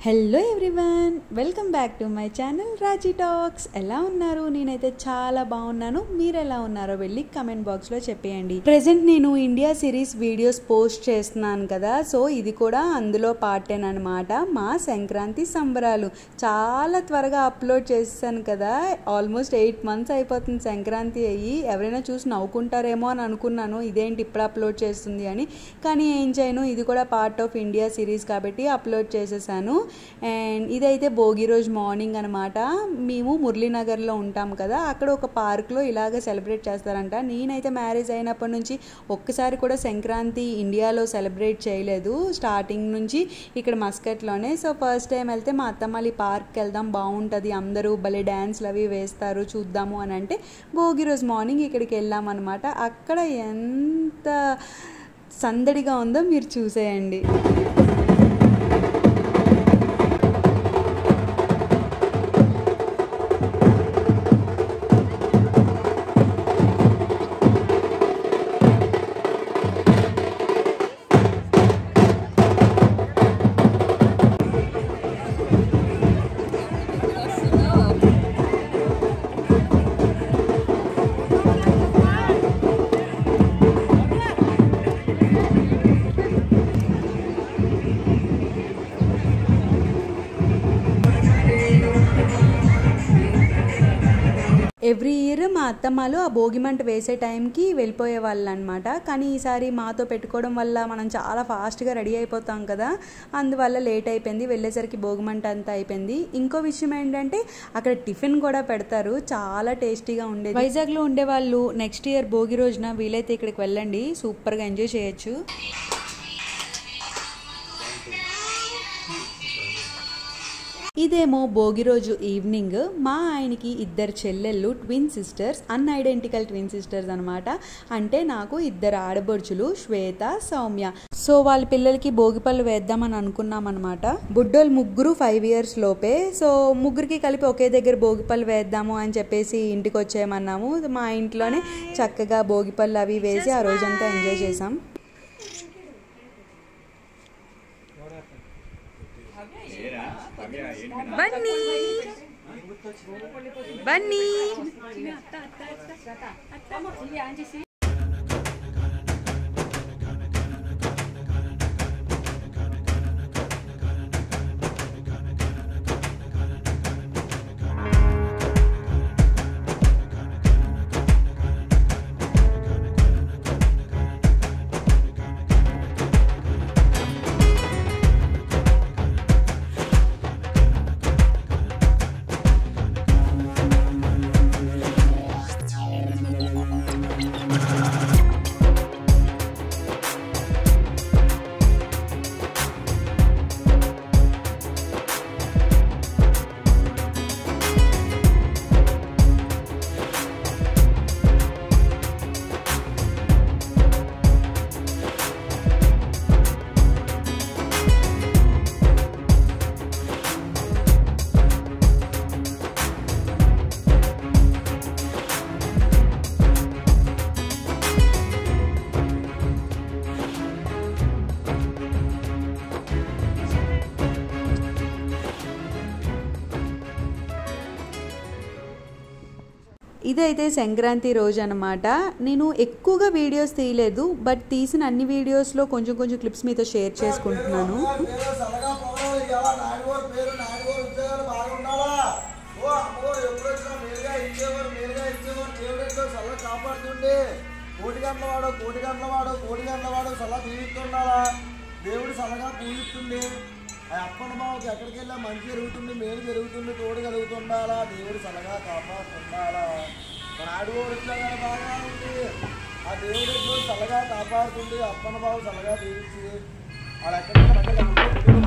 hello everyone welcome back to my channel Raji talks ఎలా ఉన్నారు నేనైతే చాలా బాగున్నాను మీరు ఎలా ఉన్నారో వెళ్ళి కమెంట్ బాక్స్లో చెప్పేయండి ప్రజెంట్ నేను ఇండియా సిరీస్ వీడియోస్ పోస్ట్ చేస్తున్నాను కదా సో ఇది కూడా అందులో పార్టేన్ అనమాట మా సంక్రాంతి సంబరాలు చాలా త్వరగా అప్లోడ్ చేస్తాను కదా ఆల్మోస్ట్ ఎయిట్ మంత్స్ అయిపోతుంది సంక్రాంతి అయ్యి ఎవరైనా చూసి నవ్వుకుంటారేమో అని అనుకున్నాను ఇదేంటి ఇప్పుడు అప్లోడ్ చేస్తుంది అని కానీ ఏం చేయను ఇది కూడా పార్ట్ ఆఫ్ ఇండియా సిరీస్ కాబట్టి అప్లోడ్ చేసేసాను అండ్ ఇదైతే భోగి రోజు మార్నింగ్ అనమాట మేము మురళీనగర్లో ఉంటాం కదా అక్కడ ఒక పార్క్లో ఇలాగ సెలబ్రేట్ చేస్తారంట నేనైతే మ్యారేజ్ అయినప్పటి నుంచి ఒక్కసారి కూడా సంక్రాంతి ఇండియాలో సెలబ్రేట్ చేయలేదు స్టార్టింగ్ నుంచి ఇక్కడ మస్కట్లోనే సో ఫస్ట్ టైం వెళ్తే మా అత్తమ్మలి పార్క్కి వెళ్దాం బాగుంటుంది అందరూ భలే డ్యాన్స్లు అవి వేస్తారు చూద్దాము అని అంటే భోగి రోజు మార్నింగ్ ఇక్కడికి వెళ్ళామన్నమాట అక్కడ ఎంత సందడిగా ఉందో మీరు చూసేయండి ఎవ్రీ ఇయర్ మా అత్తమ్మలు ఆ భోగిమంట వేసే టైంకి వెళ్ళిపోయే వాళ్ళు అనమాట కానీ ఈసారి మాతో పెట్టుకోవడం వల్ల మనం చాలా ఫాస్ట్గా రెడీ అయిపోతాం కదా అందువల్ల లేట్ అయిపోయింది వెళ్ళేసరికి భోగిమంట అంతా అయిపోయింది ఇంకో విషయం ఏంటంటే అక్కడ టిఫిన్ కూడా పెడతారు చాలా టేస్టీగా ఉండేది వైజాగ్లో ఉండే వాళ్ళు నెక్స్ట్ ఇయర్ భోగి రోజున వీలైతే ఇక్కడికి వెళ్ళండి సూపర్గా ఎంజాయ్ చేయొచ్చు ఇదేమో భోగి రోజు ఈవినింగ్ మా ఆయనకి ఇద్దరు చెల్లెళ్ళు twin sisters unidentical twin sisters అనమాట అంటే నాకు ఇద్దరు ఆడబడుచులు శ్వేత సౌమ్య సో వాళ్ళ పిల్లలకి భోగిపళ్ళు వేద్దామని అనుకున్నాం అనమాట బుడ్డోళ్ళు ముగ్గురు ఫైవ్ ఇయర్స్ లోపే సో ముగ్గురికి కలిపి ఒకే దగ్గర భోగిపళ్ళు వేద్దాము అని చెప్పేసి ఇంటికి వచ్చేయమన్నాము మా ఇంట్లోనే చక్కగా భోగిపళ్ళు అవి వేసి ఆ రోజంతా ఎంజాయ్ చేసాం బన్నీ బన్నీ ఇదైతే సంక్రాంతి రోజు అనమాట నేను ఎక్కువగా వీడియోస్ తీయలేదు బట్ తీసిన అన్ని వీడియోస్లో కొంచెం కొంచెం క్లిప్స్ మీతో షేర్ చేసుకుంటున్నాను పేరు సరగా పోవడం ఇవాళ నాయుడు పేరు నాయుడు ఉద్యోగాలు బాగుండాలా ఓ అమ్మో ఎప్పుడు వచ్చినా మేలుగా ఇచ్చేవారు మేలుగా ఇచ్చేవారు దేవుడితో సల్ల కాపాడుతుండే కోటి గంటల వాడు కోటి గంటల వాడు కోటి గంటల వాడు సల్ల దీవిస్తుండాలా దేవుడు సల్లగా పూజిస్తుంది ఆ అప్పన్న మామకి ఎక్కడికి వెళ్ళా మంచి జరుగుతుంది మేలు జరుగుతుంది తోడు కలుగుతుండాలా దేవుడు సల్లగా కాపాడుతుండాలా మన ఆడు ఉద్యోగాలు బాగా ఉంది ఆ దేవుడు ఎప్పుడు చల్లగా కాపాడుతుంది అప్పన్న బాబు చల్లగా దీవించి వాళ్ళు ఎక్కడ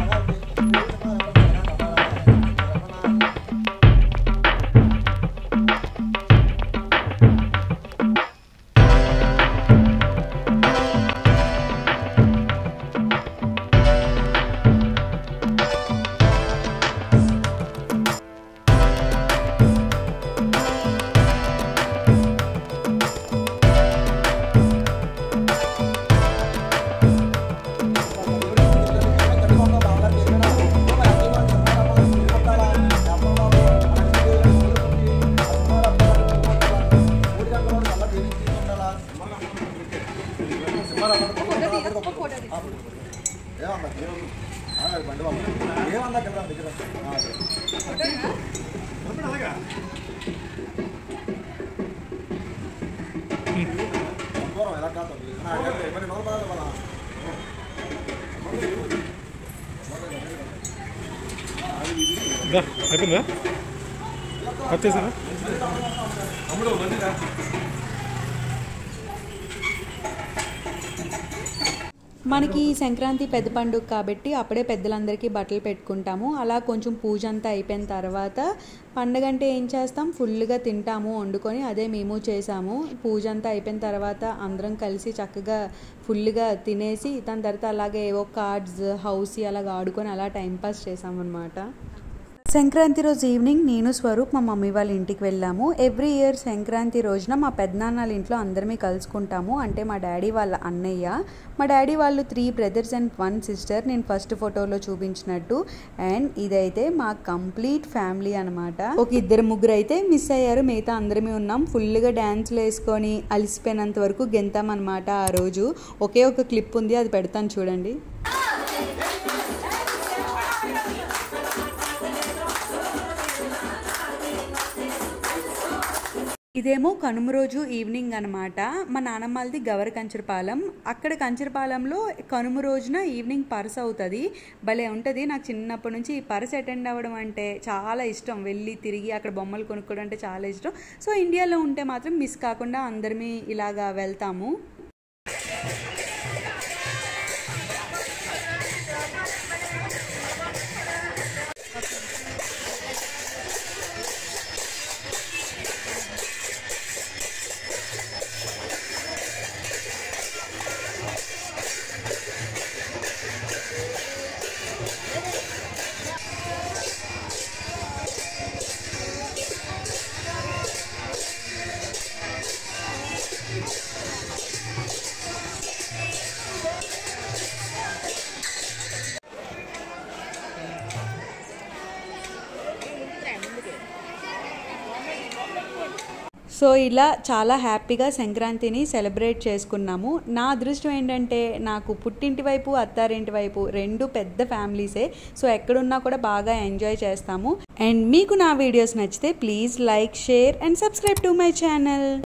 బాగా మరి నోరు బాగా మన దా అయిపోయిందా వచ్చేసారా మనకి సంక్రాంతి పెద్ద పండుగ కాబట్టి అప్పుడే పెద్దలందరికీ బట్టలు పెట్టుకుంటాము అలా కొంచెం పూజ అంతా అయిపోయిన తర్వాత పండగ అంటే ఏం చేస్తాం ఫుల్గా తింటాము వండుకొని అదే మేము చేసాము పూజ అంతా అయిపోయిన తర్వాత అందరం కలిసి చక్కగా ఫుల్గా తినేసి దాని తర్వాత అలాగే ఏవో కార్డ్స్ హౌసీ అలాగ ఆడుకొని అలా టైంపాస్ చేసామన్నమాట సంక్రాంతి రోజు ఈవినింగ్ నేను స్వరూప్ మా మమ్మీ వాళ్ళ ఇంటికి వెళ్ళాము ఎవ్రీ ఇయర్ సంక్రాంతి రోజున మా పెద్దనాన్నల ఇంట్లో అందరమే కలుసుకుంటాము అంటే మా డాడీ వాళ్ళ అన్నయ్య మా డాడీ వాళ్ళు three brothers and one sister నేను ఫస్ట్ ఫోటోలో చూపించినట్టు అండ్ ఇదైతే మా కంప్లీట్ ఫ్యామిలీ అనమాట ఒక ఇద్దరు ముగ్గురు అయితే మిస్ అయ్యారు మిగతా అందరమే ఉన్నాం ఫుల్గా డ్యాన్స్లు వేసుకొని అలసిపోయినంత వరకు గెంతాం అనమాట ఆ రోజు ఒకే ఒక క్లిప్ ఉంది అది పెడతాను చూడండి ఇదేమో కనుమ రోజు ఈవినింగ్ అనమాట మా నానమ్మలది గవర కంచరపాలెం అక్కడ కంచరపాలెంలో కనుమ రోజున ఈవినింగ్ పరస అవుతుంది భలే ఉంటుంది నాకు చిన్నప్పటి నుంచి ఈ పరస అటెండ్ అవ్వడం అంటే చాలా ఇష్టం వెళ్ళి తిరిగి అక్కడ బొమ్మలు కొనుక్కోవడం అంటే చాలా ఇష్టం సో ఇండియాలో ఉంటే మాత్రం మిస్ కాకుండా అందరమీ ఇలాగా వెళ్తాము సో ఇలా చాలా హ్యాపీగా సంక్రాంతిని సెలబ్రేట్ చేసుకున్నాము నా అదృష్టం ఏంటంటే నాకు పుట్టింటి వైపు అత్తారింటి వైపు రెండు పెద్ద ఫ్యామిలీసే సో ఎక్కడున్నా కూడా బాగా ఎంజాయ్ చేస్తాము అండ్ మీకు నా వీడియోస్ నచ్చితే please like share and subscribe to my channel